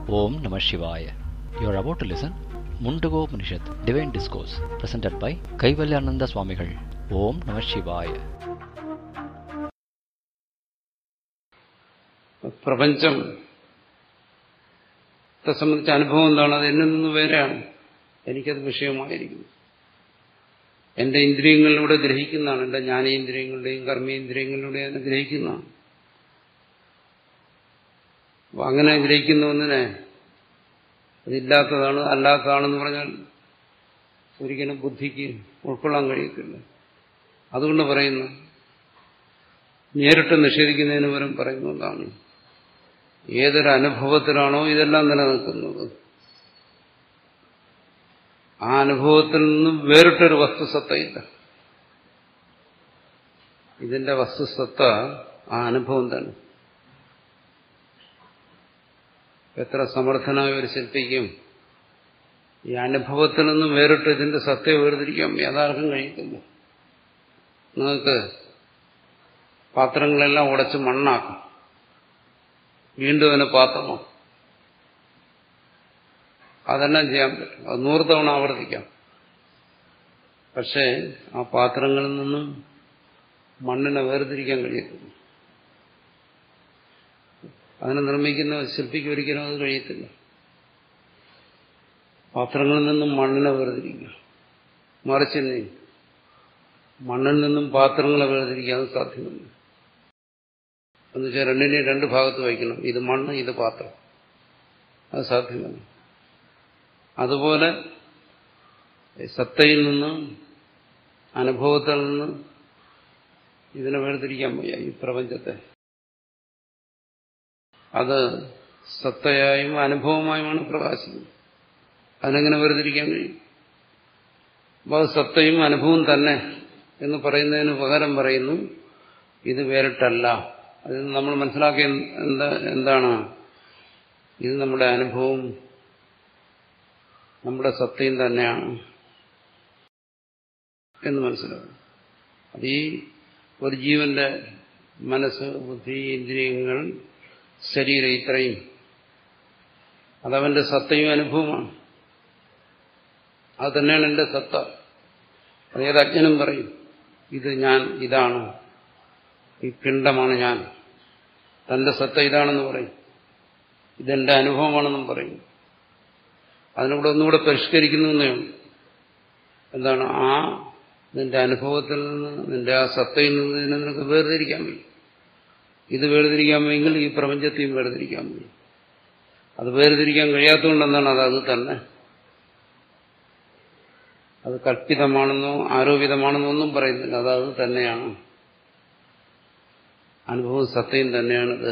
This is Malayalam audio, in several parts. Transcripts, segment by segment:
Om Namah Shivaya. You are about to listen Mundago Upanishad, Divine Discourse, presented by Kaivalyananda Swamigal. Om Namah Shivaya. പ്രപഞ്ചം സംബന്ധിച്ച അനുഭവം എന്താണ് അത് എന്നിൽ നിന്ന് വേറെയാണ് എനിക്കത് വിഷയമായിരിക്കുന്നു എന്റെ ഇന്ദ്രിയങ്ങളിലൂടെ ഗ്രഹിക്കുന്നതാണ് എന്റെ ജ്ഞാനേന്ദ്രിയങ്ങളുടെയും കർമ്മേന്ദ്രിയങ്ങളിലൂടെയും അതിനെ ഗ്രഹിക്കുന്നതാണ് അപ്പൊ അങ്ങനെ ഗ്രഹിക്കുന്ന ഒന്നിനെ അതില്ലാത്തതാണ് അല്ലാത്തതാണെന്ന് പറഞ്ഞാൽ ഒരിക്കലും ബുദ്ധിക്ക് ഉൾക്കൊള്ളാൻ കഴിയത്തില്ല അതുകൊണ്ട് പറയുന്നു നേരിട്ട് നിഷേധിക്കുന്നതിന് പകരം പറയുന്നതാണ് ഏതൊരു അനുഭവത്തിലാണോ ഇതെല്ലാം നിലനിൽക്കുന്നത് ആ അനുഭവത്തിൽ നിന്നും വേറിട്ടൊരു വസ്തുസത്തയില്ല ഇതിന്റെ വസ്തുസത്ത ആ അനുഭവം തന്നെ എത്ര സമർത്ഥനായ ഒരു ശില്പിക്കും ഈ അനുഭവത്തിൽ നിന്നും വേറിട്ട് ഇതിന്റെ സത്തയെ വേർതിരിക്കാൻ യാഥാർക്കും കഴിയത്തില്ല നിങ്ങൾക്ക് പാത്രങ്ങളെല്ലാം ഉടച്ച് മണ്ണാക്കും വീണ്ടും അതിനെ പാത്രമോ അതെല്ലാം ചെയ്യാൻ പറ്റും അത് നൂറ് തവണ ആവർത്തിക്കാം പക്ഷേ ആ പാത്രങ്ങളിൽ നിന്നും മണ്ണിനെ വേർതിരിക്കാൻ കഴിയത്തില്ല അതിനെ നിർമ്മിക്കുന്ന ശില്പിക്ക് ഒരിക്കലും അത് കഴിയത്തില്ല പാത്രങ്ങളിൽ നിന്നും മണ്ണിനെ വേർതിരിക്കുക മറിച്ച് മണ്ണിൽ നിന്നും പാത്രങ്ങളെ വേർതിരിക്കുക അത് സാധ്യമല്ല എന്നുവെച്ചാൽ രണ്ടിനെയും രണ്ട് ഭാഗത്ത് വയ്ക്കണം ഇത് മണ്ണ് ഇത് പാത്രം അത് സാധ്യമല്ല അതുപോലെ സത്തയിൽ നിന്ന് അനുഭവത്തിൽ നിന്ന് ഇതിനെ വേർതിരിക്കാൻ വയ്യ ഈ പ്രപഞ്ചത്തെ അത് സത്തയായും അനുഭവമായുമാണ് പ്രകാശിക്കുന്നത് അതിനെങ്ങനെ വേർതിരിക്കാൻ കഴിയും അപ്പോൾ അത് സത്തയും അനുഭവം തന്നെ എന്ന് പറയുന്നതിന് പകരം പറയുന്നു ഇത് വേറിട്ടല്ല അതിൽ നമ്മൾ മനസ്സിലാക്കിയ എന്താ എന്താണ് ഇത് നമ്മുടെ അനുഭവം നമ്മുടെ സത്യം തന്നെയാണ് എന്ന് മനസ്സിലാക്കും അത് ഈ ഒരു ജീവന്റെ മനസ്സ് ബുദ്ധി ഇന്ദ്രിയങ്ങൾ ശരീരം ഇത്രയും അതവന്റെ സത്തയും അനുഭവമാണ് അത് തന്നെയാണ് എന്റെ സത്ത അതേത് അജ്ഞനും പറയും ഇത് ഞാൻ ഇതാണ് ഈ പിണ്ടമാണ് ഞാൻ തന്റെ സത്ത ഇതാണെന്ന് പറയും ഇതെന്റെ അനുഭവമാണെന്നും പറയും അതിനൂടെ ഒന്നുകൂടെ പരിഷ്കരിക്കുന്നു എന്നേയുള്ളൂ എന്താണ് ആ നിന്റെ അനുഭവത്തിൽ നിന്ന് നിന്റെ ആ സത്തയിൽ നിന്ന് ഇതിനെ നിനക്ക് വേർതിരിക്കാൻ കഴിയും ഇത് വേർതിരിക്കാൻ വയ്യെങ്കിൽ ഈ പ്രപഞ്ചത്തെയും വേർതിരിക്കാൻ കഴിയും അത് വേർതിരിക്കാൻ കഴിയാത്തതുകൊണ്ട് എന്താണ് അത് അത് തന്നെ അത് കൽപ്പിതമാണെന്നോ ആരോപിതമാണെന്നോ ഒന്നും പറയുന്നില്ല അത് അത് തന്നെയാണ് അനുഭവം സത്യം തന്നെയാണിത്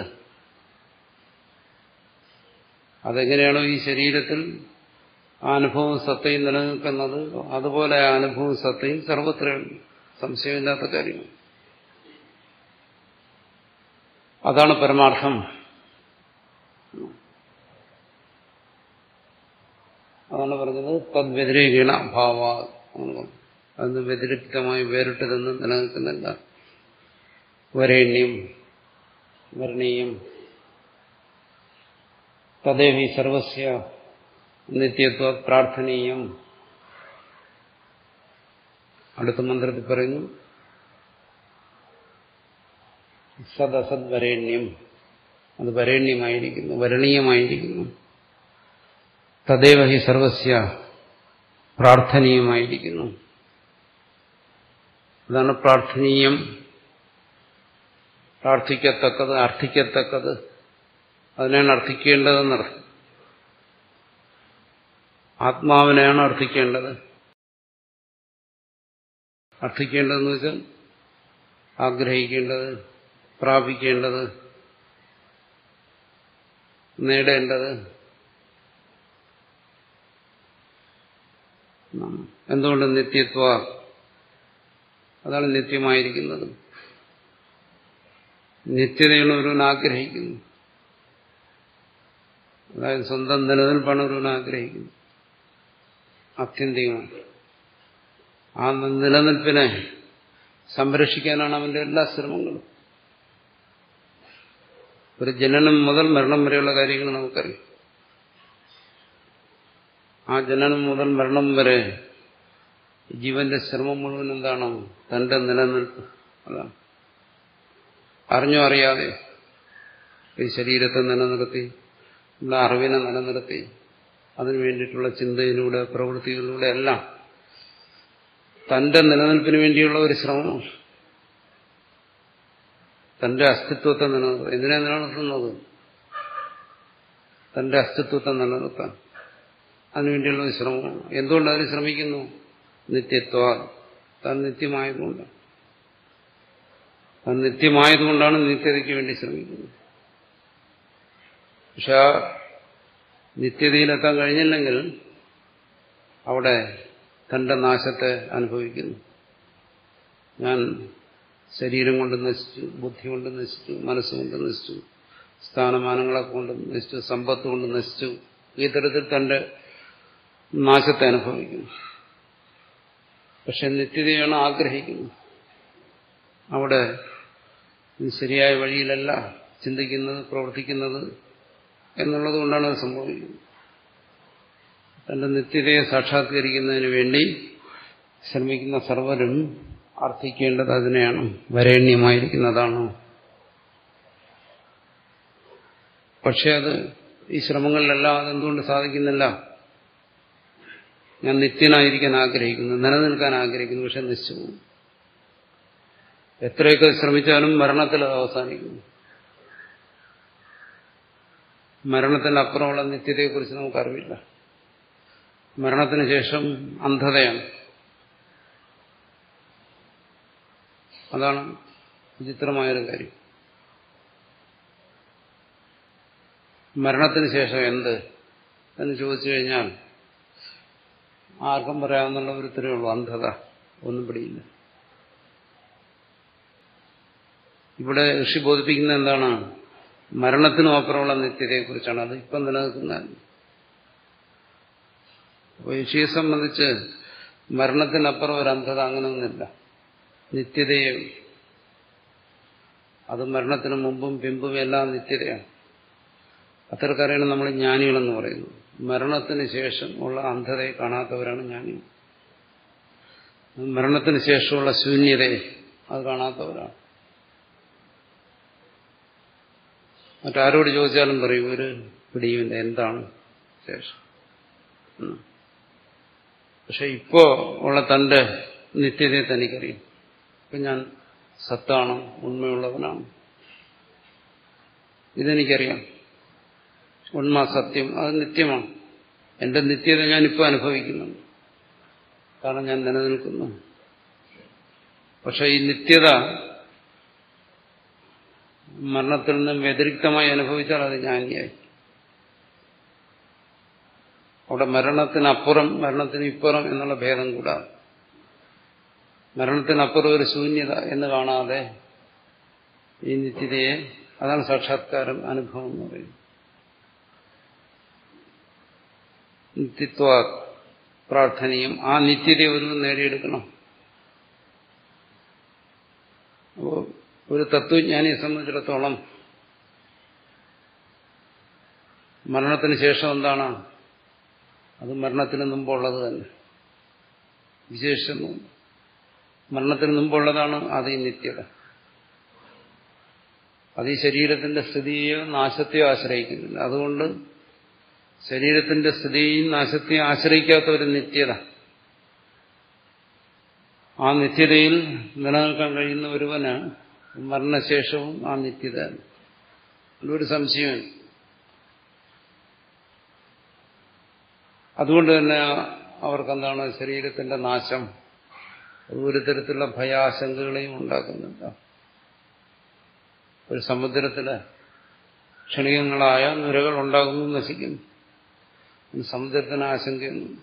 അതെങ്ങനെയാണോ ഈ ശരീരത്തിൽ ആ അനുഭവം സത്തയും നിലനിൽക്കുന്നത് അതുപോലെ ആ അനുഭവം സത്തയും സർവത്രയുണ്ട് സംശയമില്ലാത്ത കാര്യങ്ങൾ അതാണ് പരമാർത്ഥം അതാണ് പറഞ്ഞത് തദ്വ്യതിരേകീണ അഭാവ അതിന് വ്യതിരിക്തമായി വേറിട്ടതെന്ന് നിലനിൽക്കുന്നില്ല വരേണ്യം വരണീയം തദേവി സർവസ്യ നിത്യത്വ പ്രാർത്ഥനീയം അടുത്ത മന്ത്രത്തിൽ പറയുന്നു സദസദ് വരേണ്യം അത് വരേണ്യമായിരിക്കുന്നു വരണീയമായിരിക്കുന്നു തദേവ ഹി സർവസ്യ പ്രാർത്ഥനീയമായിരിക്കുന്നു അതാണ് പ്രാർത്ഥനീയം പ്രാർത്ഥിക്കത്തക്കത് അർത്ഥിക്കത്തക്കത് അതിനാണ് അർത്ഥിക്കേണ്ടതെന്നർത്ഥം ആത്മാവിനെയാണ് അർത്ഥിക്കേണ്ടത് അർത്ഥിക്കേണ്ടതെന്ന് വെച്ചാൽ ആഗ്രഹിക്കേണ്ടത് പ്രാപിക്കേണ്ടത് നേടേണ്ടത് എന്തുകൊണ്ട് നിത്യത്വ അതാണ് നിത്യമായിരിക്കുന്നത് നിത്യതയാണ് ഒരുവൻ ആഗ്രഹിക്കുന്നു അതായത് സ്വന്തം നിലനിൽപ്പാണ് ഒരുവൻ ആഗ്രഹിക്കുന്നു ആത്യന്തികമാണ് ആ നിലനിൽപ്പിനെ സംരക്ഷിക്കാനാണ് അവന്റെ എല്ലാ ശ്രമങ്ങളും ഒരു ജനനം മുതൽ മരണം വരെയുള്ള കാര്യങ്ങൾ നമുക്കറിയാം ആ ജനനം മുതൽ മരണം വരെ ജീവന്റെ ശ്രമം മുഴുവൻ എന്താണ് തന്റെ നിലനിൽപ്പ് അതാണ് അറിഞ്ഞോ അറിയാതെ ഈ ശരീരത്തെ നിലനിർത്തി ഉള്ള അറിവിനെ നിലനിർത്തി അതിനു വേണ്ടിയിട്ടുള്ള ചിന്തയിലൂടെ പ്രവൃത്തികളിലൂടെ എല്ലാം തന്റെ നിലനിൽപ്പിന് വേണ്ടിയുള്ള ഒരു ശ്രമമാണ് തന്റെ അസ്തിത്വത്തെ നിലനിർത്തുക എന്തിനാ നിലനിർത്തുന്നത് തന്റെ അസ്തിത്വത്തെ നിലനിർത്താൻ അതിനുവേണ്ടിയുള്ള ഒരു ശ്രമമാണ് എന്തുകൊണ്ട് അതിന് ശ്രമിക്കുന്നു നിത്യത്വ താൻ നിത്യമായതുകൊണ്ട് താൻ നിത്യമായതുകൊണ്ടാണ് നിത്യതയ്ക്ക് വേണ്ടി ശ്രമിക്കുന്നത് പക്ഷെ ആ നിത്യതയിലെത്താൻ കഴിഞ്ഞില്ലെങ്കിൽ അവിടെ തന്റെ നാശത്തെ അനുഭവിക്കുന്നു ഞാൻ ശരീരം കൊണ്ട് നശിച്ചു ബുദ്ധി കൊണ്ട് നശിച്ചു മനസ്സുകൊണ്ട് നശിച്ചു സ്ഥാനമാനങ്ങളെ കൊണ്ട് നശിച്ചു സമ്പത്ത് കൊണ്ട് നശിച്ചു ഈ തരത്തിൽ തന്റെ നാശത്തെ അനുഭവിക്കുന്നു പക്ഷെ നിത്യതയാണ് ആഗ്രഹിക്കുന്നത് അവിടെ ശരിയായ വഴിയിലല്ല ചിന്തിക്കുന്നത് പ്രവർത്തിക്കുന്നത് എന്നുള്ളത് കൊണ്ടാണ് അത് സംഭവിക്കുന്നത് തന്റെ നിത്യതയെ സാക്ഷാത്കരിക്കുന്നതിന് വേണ്ടി ശ്രമിക്കുന്ന സർവരും അർത്ഥിക്കേണ്ടത് അതിനെയാണ് വരേണ്യമായിരിക്കുന്നതാണ് പക്ഷെ അത് ഈ ശ്രമങ്ങളിലെല്ലാം അതെന്തുകൊണ്ട് സാധിക്കുന്നില്ല ഞാൻ നിത്യനായിരിക്കാൻ ആഗ്രഹിക്കുന്നു നിലനിൽക്കാൻ ആഗ്രഹിക്കുന്നു പക്ഷെ നശിച്ചു പോകും എത്രയൊക്കെ ശ്രമിച്ചാലും മരണത്തിൽ അത് അവസാനിക്കുന്നു മരണത്തിനപ്പുറമുള്ള നിത്യതയെക്കുറിച്ച് നമുക്കറിവില്ല മരണത്തിന് ശേഷം അന്ധതയാണ് അതാണ് വിചിത്രമായൊരു കാര്യം മരണത്തിന് ശേഷം എന്ത് എന്ന് ചോദിച്ചു കഴിഞ്ഞാൽ ആർക്കും പറയാവുന്നുള്ള ഒരു ഇത്രയേ ഉള്ളൂ അന്ധത ഒന്നും പിടിയില്ല ഇവിടെ ഋഷി ബോധിപ്പിക്കുന്ന എന്താണ് മരണത്തിനും അപ്പുറമുള്ള നിത്യതയെക്കുറിച്ചാണ് അത് ഇപ്പം നിലനിൽക്കുന്നത് അപ്പോൾ ഋഷിയെ സംബന്ധിച്ച് മരണത്തിനപ്പുറം ഒരു അന്ധത അങ്ങനെയൊന്നുമില്ല നിത്യതയെ അത് മരണത്തിന് മുമ്പും പിമ്പും എല്ലാം നിത്യതയാണ് അത്തരക്കാരെയാണ് നമ്മൾ ജ്ഞാനികളെന്ന് പറയുന്നത് മരണത്തിന് ശേഷം ഉള്ള അന്ധതയെ കാണാത്തവരാണ് ജ്ഞാനികൾ മരണത്തിന് ശേഷമുള്ള ശൂന്യതയെ അത് കാണാത്തവരാണ് മറ്റാരോട് ചോദിച്ചാലും പറയും ഒരു പിടിയുമില്ല എന്താണ് ശേഷം പക്ഷെ ഇപ്പോ ഉള്ള തന്റെ നിത്യതയെ തനിക്കറിയും ഇപ്പൊ ഞാൻ സത്താണ് ഉണ്മയുള്ളവനാണ് ഇതെനിക്കറിയാം ഉണ്മ സത്യം അത് നിത്യമാണ് എന്റെ നിത്യത ഞാനിപ്പോൾ അനുഭവിക്കുന്നുണ്ട് കാരണം ഞാൻ നിലനിൽക്കുന്നു പക്ഷെ ഈ നിത്യത മരണത്തിൽ നിന്നും വ്യതിരിക്തമായി അനുഭവിച്ചാൽ അത് ജ്ഞാനിയായി അവിടെ മരണത്തിനപ്പുറം മരണത്തിന് ഇപ്പുറം എന്നുള്ള ഭേദം കൂടാതെ മരണത്തിനപ്പുറം ഒരു ശൂന്യത എന്ന് കാണാതെ ഈ നിത്യതയെ അതാണ് സാക്ഷാത്കാരം അനുഭവം എന്ന് പറയുന്നത് നിത്യത്വ പ്രാർത്ഥനീയം ആ നിത്യതയെ ഒരു നേടിയെടുക്കണം അപ്പോൾ ഒരു തത്വജ്ഞാനിയെ സംബന്ധിച്ചിടത്തോളം മരണത്തിന് ശേഷം എന്താണ് അത് മരണത്തിന് മുമ്പുള്ളത് തന്നെ വിശേഷം മരണത്തിന് മുമ്പുള്ളതാണ് അത് ഈ നിത്യത അത് ഈ ശരീരത്തിന്റെ സ്ഥിതിയെയോ നാശത്തെയോ ആശ്രയിക്കുന്നില്ല അതുകൊണ്ട് ശരീരത്തിന്റെ സ്ഥിതിയും നാശത്തെയും ആശ്രയിക്കാത്ത ഒരു നിത്യത ആ നിത്യതയിൽ നിലനിൽക്കാൻ കഴിയുന്ന ഒരുവന് മരണശേഷവും ആ നിത്യത ഒരു സംശയമില്ല അതുകൊണ്ട് തന്നെ അവർക്കെന്താണ് ശരീരത്തിന്റെ നാശം ഒരു തരത്തിലുള്ള ഭയാശങ്കകളെയും ഉണ്ടാക്കുന്നില്ല ഒരു സമുദ്രത്തില് ക്ഷണികങ്ങളായ നുരകൾ ഉണ്ടാകുന്നു നശിക്കുന്നു സമുദ്രത്തിന് ആശങ്കയൊന്നും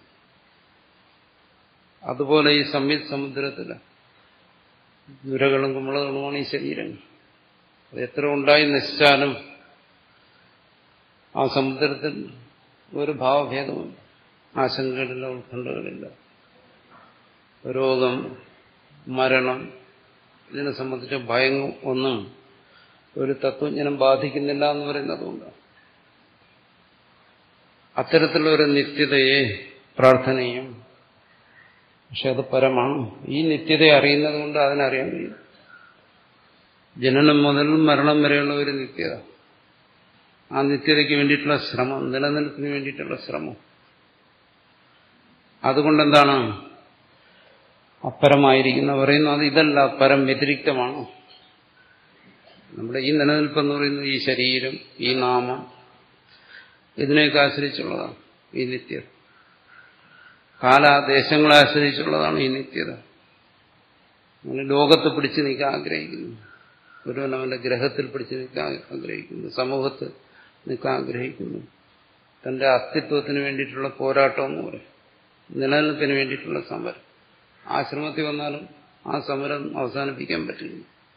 അതുപോലെ ഈ സംയുക്ത സമുദ്രത്തില് നുരകളും കുമ്പളകളുമാണ് ഈ ശരീരങ്ങൾ അത് എത്ര ഉണ്ടായി നശിച്ചാലും ആ സമുദ്രത്തിൽ ഒരു ഭാവഭേദമുണ്ട് ആശങ്കകളില്ല ഉത്കണ്ഠകളില്ല രോഗം മരണം ഇതിനെ സംബന്ധിച്ച ഭയം ഒന്നും ഒരു തത്വജ്ഞനം ബാധിക്കുന്നില്ല എന്ന് പറയുന്നതുകൊണ്ട് അത്തരത്തിലുള്ള ഒരു നിത്യതയെ പ്രാർത്ഥനീയം പക്ഷെ അത് പരമാണ് ഈ നിത്യതയെ അറിയുന്നത് കൊണ്ട് അതിനറിയാൻ കഴിയും ജനനം മുതൽ മരണം വരെയുള്ള ഒരു നിത്യത ആ നിത്യതയ്ക്ക് വേണ്ടിയിട്ടുള്ള ശ്രമം നിലനിൽപ്പിന് വേണ്ടിയിട്ടുള്ള ശ്രമം അതുകൊണ്ടെന്താണ് അപ്പരമായിരിക്കുന്ന പറയുന്നു അത് ഇതല്ല പരം വ്യതിരിക്തമാണ് നമ്മുടെ ഈ നിലനിൽപ്പെന്ന് പറയുന്നത് ഈ ശരീരം ഈ നാമം ഇതിനെയൊക്കെ ആശ്രയിച്ചുള്ളതാണ് ഈ നിത്യത കാലാദേശങ്ങളെ ആശ്രയിച്ചുള്ളതാണ് ഈ നിത്യത അങ്ങനെ ലോകത്ത് പിടിച്ചു നിൽക്കാൻ ആഗ്രഹിക്കുന്നു ഒരുവൻ അവന്റെ ഗ്രഹത്തിൽ പിടിച്ചു നിൽക്കാൻ ആഗ്രഹിക്കുന്നു സമൂഹത്ത് നിൽക്കാൻ ആഗ്രഹിക്കുന്നു തന്റെ അസ്തിത്വത്തിന് വേണ്ടിയിട്ടുള്ള പോരാട്ടം എന്ന് പറയും നിലനിൽപ്പിന് വേണ്ടിയിട്ടുള്ള സമരം ആശ്രമത്തിൽ വന്നാലും ആ സമരം അവസാനിപ്പിക്കാൻ പറ്റില്ല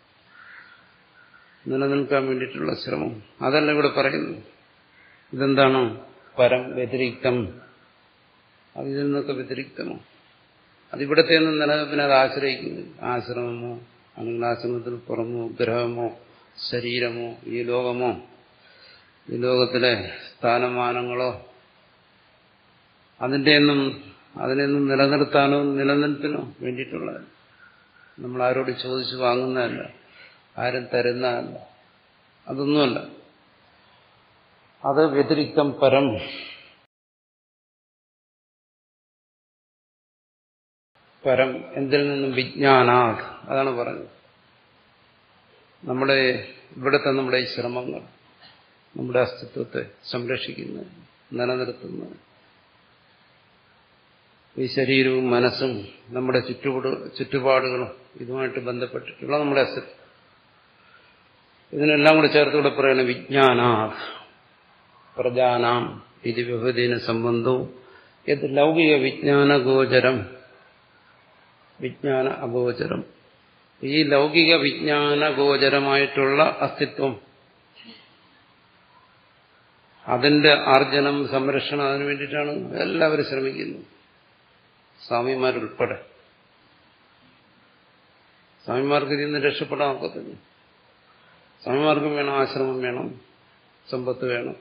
നിലനിൽക്കാൻ വേണ്ടിയിട്ടുള്ള ശ്രമം അതല്ല ഇവിടെ പറയുന്നു ഇതെന്താണ് പരം വ്യതിരിക്തം അത് ഇതിൽ നിന്നൊക്കെ വ്യതിരിക്തമോ അതിവിടത്തെ ഒന്നും നിലനിൽപ്പിനെ അത് ആശ്രയിക്കുന്നു ആശ്രമമോ അല്ലെങ്കിൽ ആശ്രമത്തിന് പുറമോ ഗ്രഹമോ ശരീരമോ ഈ ലോകമോ ഈ ലോകത്തിലെ സ്ഥാനമാനങ്ങളോ അതിൻ്റെയൊന്നും അതിനെയൊന്നും നിലനിർത്താനോ നിലനിൽപ്പിനോ വേണ്ടിയിട്ടുള്ളത് നമ്മൾ ആരോട് ചോദിച്ചു വാങ്ങുന്നതല്ല ആരും തരുന്നതല്ല അതൊന്നുമല്ല അത് വ്യതിരിക്തം പരം പരം എന്തിൽ നിന്നും വിജ്ഞാനാത് അതാണ് പറഞ്ഞത് നമ്മുടെ ഇവിടുത്തെ നമ്മുടെ ഈ ശ്രമങ്ങൾ നമ്മുടെ അസ്തിത്വത്തെ സംരക്ഷിക്കുന്നത് നിലനിർത്തുന്നത് ഈ ശരീരവും മനസ്സും നമ്മുടെ ചുറ്റുപാട് ചുറ്റുപാടുകളും ഇതുമായിട്ട് ബന്ധപ്പെട്ടിട്ടുള്ള നമ്മുടെ അസ്തിത്വം ഇതിനെല്ലാം കൂടെ ചേർത്തുകൂടെ പറയുന്നത് വിജ്ഞാനാ പ്രജാനാം ഇത് വിഭജന സംബന്ധവും ഇത് ലൗകിക വിജ്ഞാന ഗോചരം വിജ്ഞാന അഗോചരം ഈ ലൗകിക വിജ്ഞാന ഗോചരമായിട്ടുള്ള അസ്തിത്വം അതിന്റെ ആർജനം സംരക്ഷണം അതിനു വേണ്ടിയിട്ടാണ് എല്ലാവരും ശ്രമിക്കുന്നത് സ്വാമിമാരുൾപ്പെടെ സ്വാമിമാർക്ക് ഇതിൽ നിന്ന് രക്ഷപ്പെടാൻ ഒക്കത്തില്ല സ്വാമിമാർക്കും വേണം ആശ്രമം വേണം സമ്പത്ത് വേണം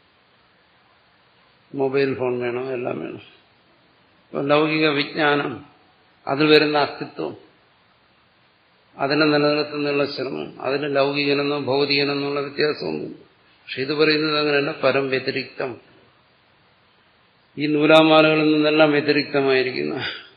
മൊബൈൽ ഫോൺ വേണം എല്ലാം വേണം ഇപ്പം ലൗകിക വിജ്ഞാനം അതിൽ വരുന്ന അസ്തിത്വം അതിനെ നിലനിർത്തുന്നുള്ള ശ്രമം അതിന് ലൗകികനെന്നോ ഭൗതികനെന്നുള്ള വ്യത്യാസമൊന്നും പക്ഷെ ഇത് പറയുന്നത് അങ്ങനെയല്ല പരം വ്യതിരിക്തം ഈ നൂലാമാലകളിൽ നിന്നെല്ലാം വ്യതിരിക്തമായിരിക്കുന്ന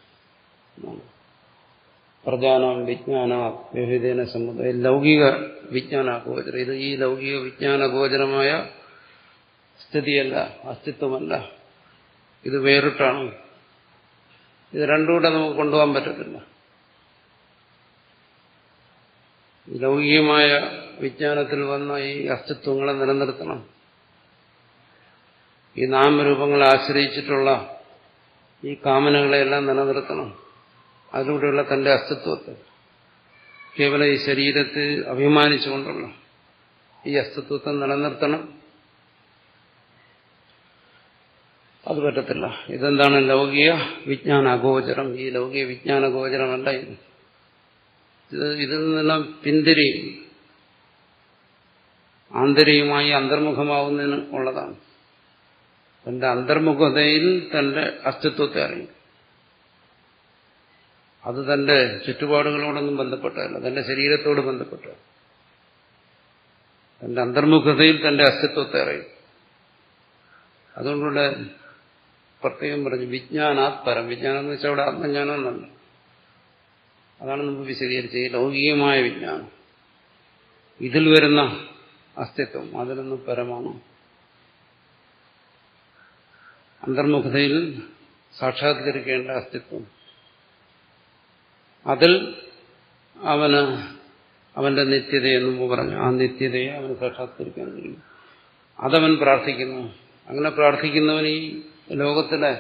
പ്രധാനം വിജ്ഞാന വിവിധേന സമുദായ ലൗകിക വിജ്ഞാന ഗോചരം ഇത് ഈ ലൗകിക വിജ്ഞാന ഗോചരമായ സ്ഥിതിയല്ല അസ്തിത്വമല്ല ഇത് വേറിട്ടാണ് ഇത് രണ്ടുകൂടെ നമുക്ക് കൊണ്ടുപോകാൻ പറ്റത്തില്ല ലൗകികമായ വിജ്ഞാനത്തിൽ വന്ന ഈ അസ്തിത്വങ്ങളെ നിലനിർത്തണം ഈ നാമരൂപങ്ങളെ ആശ്രയിച്ചിട്ടുള്ള ഈ കാമനകളെല്ലാം നിലനിർത്തണം അതിലൂടെയുള്ള തന്റെ അസ്തിത്വത്തെ കേവലം ഈ ശരീരത്തിൽ അഭിമാനിച്ചുകൊണ്ടുള്ള ഈ അസ്തിത്വത്തെ നിലനിർത്തണം അത് പറ്റത്തില്ല ഇതെന്താണ് ലൗകിക വിജ്ഞാന അഗോചരം ഈ ലൗകിക വിജ്ഞാന ഗോചരമല്ല ഇത് ഇത് ഇതിൽ നിന്നെല്ലാം പിന്തിരി ആന്തരികമായി അന്തർമുഖമാവുന്നതിന് ഉള്ളതാണ് തന്റെ അന്തർമുഖതയിൽ തന്റെ അസ്തിത്വത്തെ അറിയും അത് തന്റെ ചുറ്റുപാടുകളോടൊന്നും ബന്ധപ്പെട്ടതല്ല തന്റെ ശരീരത്തോട് ബന്ധപ്പെട്ട തന്റെ അന്തർമുഖതയിൽ തന്റെ അസ്തിത്വത്തെ അറിയും അതുകൊണ്ടുള്ള പ്രത്യേകം പറഞ്ഞു വിജ്ഞാനാത് പരം വിജ്ഞാനം എന്ന് വെച്ചാൽ അവിടെ ആത്മജ്ഞാനം എന്നല്ല അതാണ് നമുക്ക് വിശദീകരിച്ചത് ഈ ലൗകികമായ വിജ്ഞാനം ഇതിൽ വരുന്ന അസ്തിത്വം അതിലൊന്നും പരമാണ് അന്തർമുഖതയിൽ സാക്ഷാത്കരിക്കേണ്ട അസ്തിത്വം അതിൽ അവന് അവന്റെ നിത്യതയെന്ന് മുമ്പ് പറഞ്ഞു ആ നിത്യതയെ അവന് സാക്ഷാത്കരിക്കാൻ കഴിയും അതവൻ പ്രാർത്ഥിക്കുന്നു അങ്ങനെ പ്രാർത്ഥിക്കുന്നവൻ ഈ ലോകത്തിലെ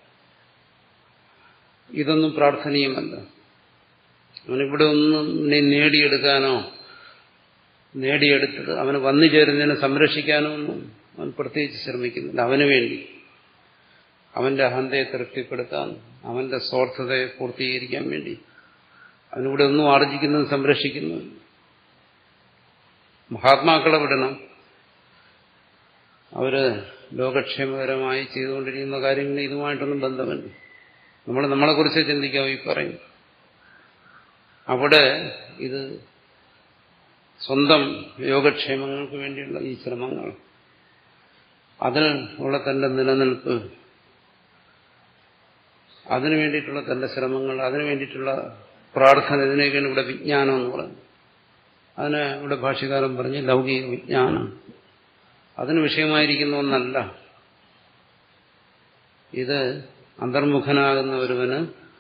ഇതൊന്നും പ്രാർത്ഥനീയമല്ല അവനിവിടെ ഒന്നും നേടിയെടുക്കാനോ നേടിയെടുത്തത് അവന് വന്നു ചേരുന്നതിനെ സംരക്ഷിക്കാനോ ഒന്നും അവൻ പ്രത്യേകിച്ച് ശ്രമിക്കുന്നില്ല അവന് വേണ്ടി അവന്റെ അഹന്തയെ തൃപ്തിപ്പെടുത്താൻ അവന്റെ സ്വാർത്ഥതയെ പൂർത്തീകരിക്കാൻ വേണ്ടി അവനിവിടെ ഒന്നും ആർജിക്കുന്നതും സംരക്ഷിക്കുന്നു മഹാത്മാക്കളെ വിടണം അവര് ലോകക്ഷേമകരമായി ചെയ്തുകൊണ്ടിരിക്കുന്ന കാര്യങ്ങൾ ഇതുമായിട്ടൊന്നും ബന്ധമില്ല നമ്മൾ നമ്മളെക്കുറിച്ച് ചിന്തിക്കാവൂ ഈ പറയും അവിടെ ഇത് സ്വന്തം യോഗക്ഷേമങ്ങൾക്ക് വേണ്ടിയുള്ള ഈ ശ്രമങ്ങൾ അതിൽ ഉള്ള തന്റെ നിലനിൽപ്പ് അതിനു വേണ്ടിയിട്ടുള്ള തന്റെ ശ്രമങ്ങൾ അതിനു വേണ്ടിയിട്ടുള്ള പ്രാർത്ഥന ഇതിനെയൊക്കെയാണ് ഇവിടെ വിജ്ഞാനം എന്ന് പറയുന്നത് അതിന് ഇവിടെ ഭാഷ്യകാരൻ പറഞ്ഞ് ലൗകിക വിജ്ഞാനം അതിന് വിഷയമായിരിക്കുന്ന ഒന്നല്ല ഇത് അന്തർമുഖനാകുന്ന ഒരുവന്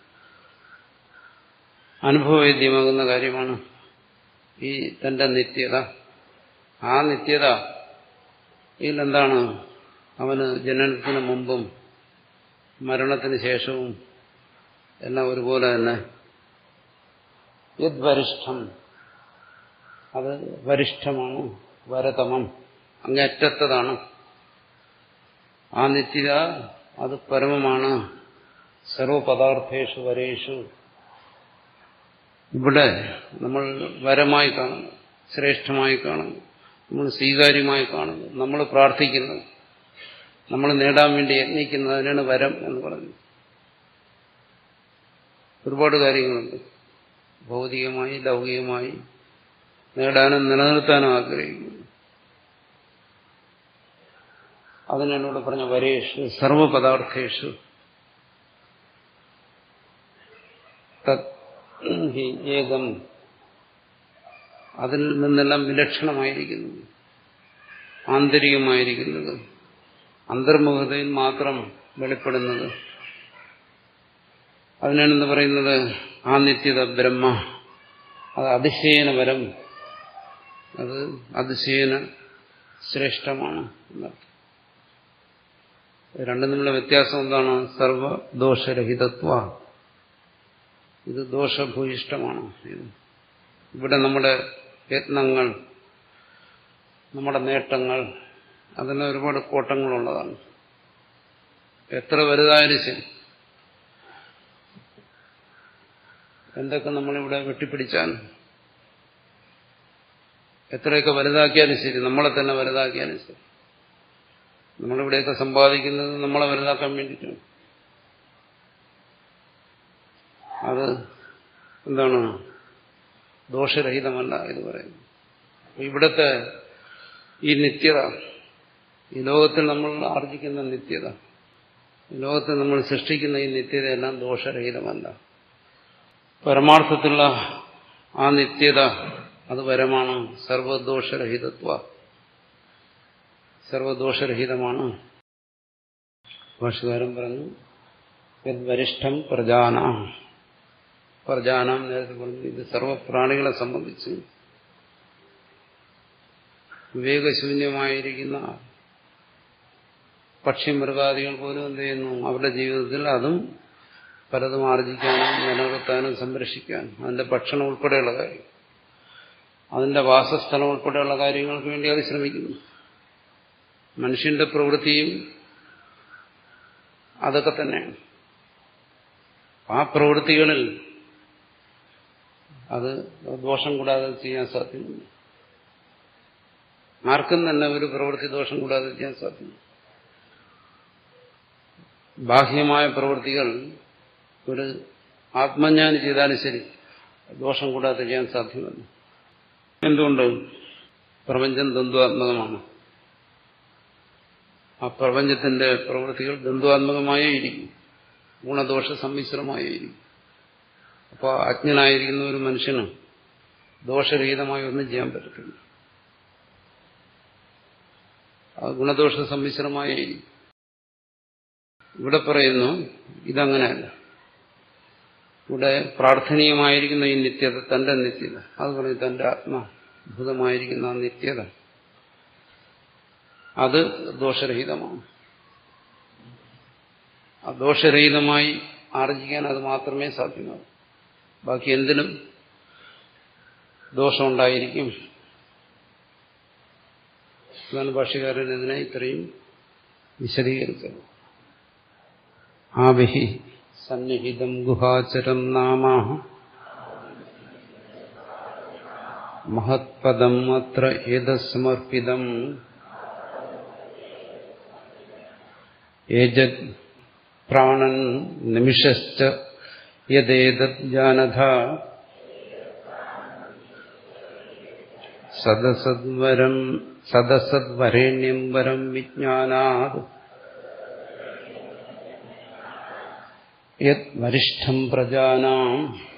അനുഭവവേദ്യമാകുന്ന കാര്യമാണ് ഈ തന്റെ നിത്യത ആ നിത്യത ഇതിലെന്താണ് അവന് ജനനത്തിന് മുമ്പും മരണത്തിന് ശേഷവും എല്ലാം ഒരുപോലെ തന്നെ യദ്വരിഷ്ഠം അത് വരിഷ്ഠമാണ് വരതമം അങ്ങറ്റത്തതാണ് ആ നിത്യത അത് പരമമാണ് സർവപദാർത്ഥേഷു വരേഷു ഇവിടെ നമ്മൾ വരമായി കാണുന്നു ശ്രേഷ്ഠമായി കാണുന്നു നമ്മൾ സ്വീകാര്യമായി കാണുന്നു നമ്മൾ പ്രാർത്ഥിക്കുന്നത് നമ്മൾ നേടാൻ വേണ്ടി യത്നിക്കുന്നതിനാണ് വരം എന്ന് പറയുന്നത് ഒരുപാട് കാര്യങ്ങളുണ്ട് ഭൗതികമായി ലൗകികമായി നേടാനും നിലനിർത്താനും ആഗ്രഹിക്കുന്നു അതിനാണ് ഇവിടെ പറഞ്ഞ വരേഷു സർവപദാർത്ഥേഷു ഹി ഏകം അതിൽ നിന്നെല്ലാം വിലക്ഷണമായിരിക്കുന്നത് ആന്തരികമായിരിക്കുന്നത് അന്തർമുഖതയിൽ മാത്രം വെളിപ്പെടുന്നത് അതിനാണെന്ന് പറയുന്നത് ആ നിത്യത ബ്രഹ്മ അത് അതിശയന വരം അത് അതിശയന ശ്രേഷ്ഠമാണ് എന്നർത്ഥം രണ്ടും തമ്മിലുള്ള വ്യത്യാസം എന്താണ് സർവദോഷരഹിതത്വ ഇത് ദോഷഭൂയിഷ്ടമാണ് ഇത് ഇവിടെ നമ്മുടെ യത്നങ്ങൾ നമ്മുടെ നേട്ടങ്ങൾ അതിന് ഒരുപാട് കോട്ടങ്ങളുള്ളതാണ് എത്ര വലുതായാലും ശരി എന്തൊക്കെ നമ്മളിവിടെ വെട്ടിപ്പിടിച്ചാലും എത്രയൊക്കെ വലുതാക്കിയാലും ശരി നമ്മളെ തന്നെ വലുതാക്കിയാലും ശരി നമ്മളിവിടെയൊക്കെ സമ്പാദിക്കുന്നത് നമ്മളെ വലുതാക്കാൻ വേണ്ടിയിട്ടാണ് അത് എന്താണ് ദോഷരഹിതമല്ല എന്ന് പറയുന്നു ഇവിടുത്തെ ഈ നിത്യത ഈ ലോകത്തിൽ നമ്മൾ ആർജിക്കുന്ന നിത്യത ഈ ലോകത്തിൽ നമ്മൾ സൃഷ്ടിക്കുന്ന ഈ നിത്യതയെല്ലാം ദോഷരഹിതമല്ല പരമാർത്ഥത്തിലുള്ള ആ നിത്യത അത് പരമാണ് സർവദോഷരഹിതത്വ സർവദോഷരഹിതമാണ് ഭാഷകാരൻ പറഞ്ഞു വരിഷ്ഠം പ്രജാന പ്രജാനം നേരത്തെ പറഞ്ഞു ഇത് സർവപ്രാണികളെ സംബന്ധിച്ച് വിവേകശൂന്യമായിരിക്കുന്ന പക്ഷിമൃഗാദികൾ പോലും എന്ത് ചെയ്യുന്നു അവരുടെ ജീവിതത്തിൽ അതും പലതും ആർജിക്കാനും നിലനിർത്താനും സംരക്ഷിക്കാനും അതിന്റെ ഭക്ഷണം ഉൾപ്പെടെയുള്ള കാര്യം അതിന്റെ വാസസ്ഥലം ഉൾപ്പെടെയുള്ള കാര്യങ്ങൾക്ക് വേണ്ടി അത് ശ്രമിക്കുന്നു മനുഷ്യന്റെ പ്രവൃത്തിയും അതൊക്കെ തന്നെയാണ് ആ പ്രവൃത്തികളിൽ അത് ദോഷം കൂടാതെ ചെയ്യാൻ സാധ്യമല്ല ആർക്കും തന്നെ ഒരു പ്രവൃത്തി ദോഷം കൂടാതെ ചെയ്യാൻ സാധ്യമല്ല ബാഹ്യമായ പ്രവൃത്തികൾ ഒരു ആത്മജ്ഞാനി ചെയ്താലും ശരി ദോഷം കൂടാതെ ചെയ്യാൻ സാധ്യമല്ല എന്തുകൊണ്ട് പ്രപഞ്ചം ദ്വന്ദ്വാത്മകമാണ് ആ പ്രപഞ്ചത്തിന്റെ പ്രവൃത്തികൾ ദ്വന്ദ്വാത്മകമായേ ഇരിക്കും ഗുണദോഷ സമ്മിശ്രമായേ ഇരിക്കും അപ്പോൾ അജ്ഞനായിരിക്കുന്ന ഒരു മനുഷ്യന് ദോഷരഹിതമായി ഒന്നും ചെയ്യാൻ പറ്റത്തില്ല ആ ഗുണദോഷ സമ്മിശ്രമായേ ഇരിക്കും ഇവിടെ പറയുന്നു ഇതങ്ങനെയല്ല ഇവിടെ പ്രാർത്ഥനീയമായിരിക്കുന്ന ഈ നിത്യത തന്റെ നിത്യത അത് പറയും തന്റെ ആത്മാഭൂതമായിരിക്കുന്ന ആ നിത്യത അത് ദോഷരഹിതമാണ് ആ ദോഷരഹിതമായി ആർജിക്കാൻ അത് മാത്രമേ സാധ്യമാകൂ ബാക്കി എന്തിനും ദോഷമുണ്ടായിരിക്കും അതാണ് ഭാഷ്യകാരൻ ഇതിനെ ഇത്രയും വിശദീകരിച്ചത് ആവിഹി സന്നിഹിതം ഗുഹാചരം നാമ മഹത്പദം അത്ര ഏതസമർപ്പിതം ഏജത് പ്രാണൻ നിമിഷശ്ച യദേതത് ജാനഥ സദസദ്വരം സദസദ്വരേണ്യം വരം വിജ്ഞാനാത് യത് വരിഷ്ഠം പ്രജാനാം